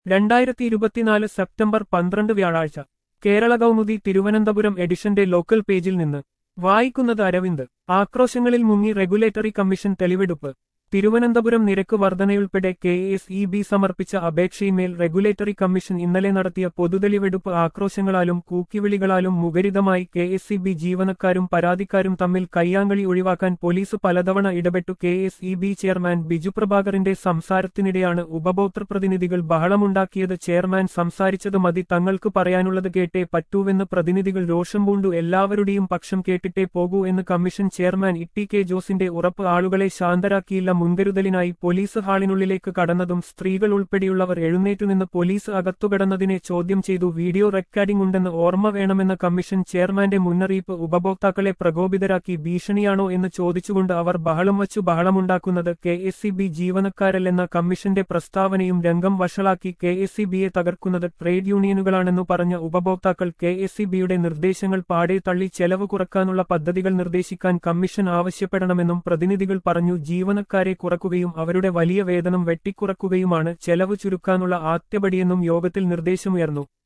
രണ്ടായിരത്തി ഇരുപത്തിനാല് സെപ്റ്റംബർ പന്ത്രണ്ട് വ്യാഴാഴ്ച കേരള കൗമുദി തിരുവനന്തപുരം എഡിഷന്റെ ലോക്കൽ പേജിൽ നിന്ന് വായിക്കുന്നത് അരവിന്ദ് ആക്രോശങ്ങളിൽ മുങ്ങി റെഗുലേറ്ററി കമ്മീഷൻ തെളിവെടുപ്പ് തിരുവനന്തപുരം നിരക്ക് വർധനയുൾപ്പെടെ കെ എസ് ഇ ബി സമർപ്പിച്ച അപേക്ഷയിന്മേൽ റെഗുലേറ്ററി കമ്മീഷൻ ഇന്നലെ നടത്തിയ പൊതുതെളിവെടുപ്പ് ആക്രോശങ്ങളാലും കൂക്കിവിളികളാലും മുഖരിതമായി കെ എസ് ഇ ബി ജീവനക്കാരും പരാതിക്കാരും തമ്മിൽ കയ്യാങ്കളി ഒഴിവാക്കാൻ പോലീസ് പലതവണ ഇടപെട്ടു K S E B chairman Biju പ്രഭാകറിന്റെ സംസാരത്തിനിടെയാണ് ഉപഭോക്തൃ പ്രതിനിധികൾ ബഹളമുണ്ടാക്കിയത് ചെയർമാൻ സംസാരിച്ചത് മതി തങ്ങൾക്ക് പറയാനുള്ളത് കേട്ടേ പറ്റൂവെന്ന് പ്രതിനിധികൾ രോഷം പൂണ്ടു എല്ലാവരുടെയും പക്ഷം കേട്ടിട്ടേ പോകൂ എന്ന് കമ്മീഷൻ ചെയർമാൻ ഇ കെ ജോസിന്റെ ഉറപ്പ് ആളുകളെ ശാന്തരാക്കിയില്ല മുൻകരുതലിനായി പോലീസ് ഹാളിനുള്ളിലേക്ക് കടന്നതും സ്ത്രീകൾ ഉൾപ്പെടെയുള്ളവർ എഴുന്നേറ്റുനിന്ന് പോലീസ് അകത്തുകടന്നതിനെ ചോദ്യം ചെയ്തു വീഡിയോ റെക്കോർഡിംഗ് ഉണ്ടെന്ന് ഓർമ്മ വേണമെന്ന കമ്മീഷൻ ചെയർമാന്റെ മുന്നറിയിപ്പ് ഉപഭോക്താക്കളെ പ്രകോപിതരാക്കി ഭീഷണിയാണോ എന്ന് ചോദിച്ചുകൊണ്ട് അവർ ബഹളം വച്ചു ബഹളമുണ്ടാക്കുന്നത് കെ എസ് സി ബി ജീവനക്കാരല്ലെന്ന കമ്മീഷന്റെ പ്രസ്താവനയും രംഗം വഷളാക്കി കെ എസ് സി ബിയെ തകർക്കുന്നത് ട്രേഡ് യൂണിയനുകളാണെന്നു പറഞ്ഞ ഉപഭോക്താക്കൾ കെ എസ് സി ബിയുടെ നിർദ്ദേശങ്ങൾ പാടെ തള്ളി ചെലവ് കുറക്കാനുള്ള പദ്ധതികൾ നിർദ്ദേശിക്കാൻ കമ്മീഷൻ ആവശ്യപ്പെടണമെന്നും പ്രതിനിധികൾ പറഞ്ഞു ജീവനക്കാരെ കുറക്കുകയും അവരുടെ വലിയ വേതനം വെട്ടിക്കുറക്കുകയുമാണ് ചെലവ് ചുരുക്കാനുള്ള ആദ്യപടിയെന്നും യോഗത്തിൽ നിർദ്ദേശമുയർന്നു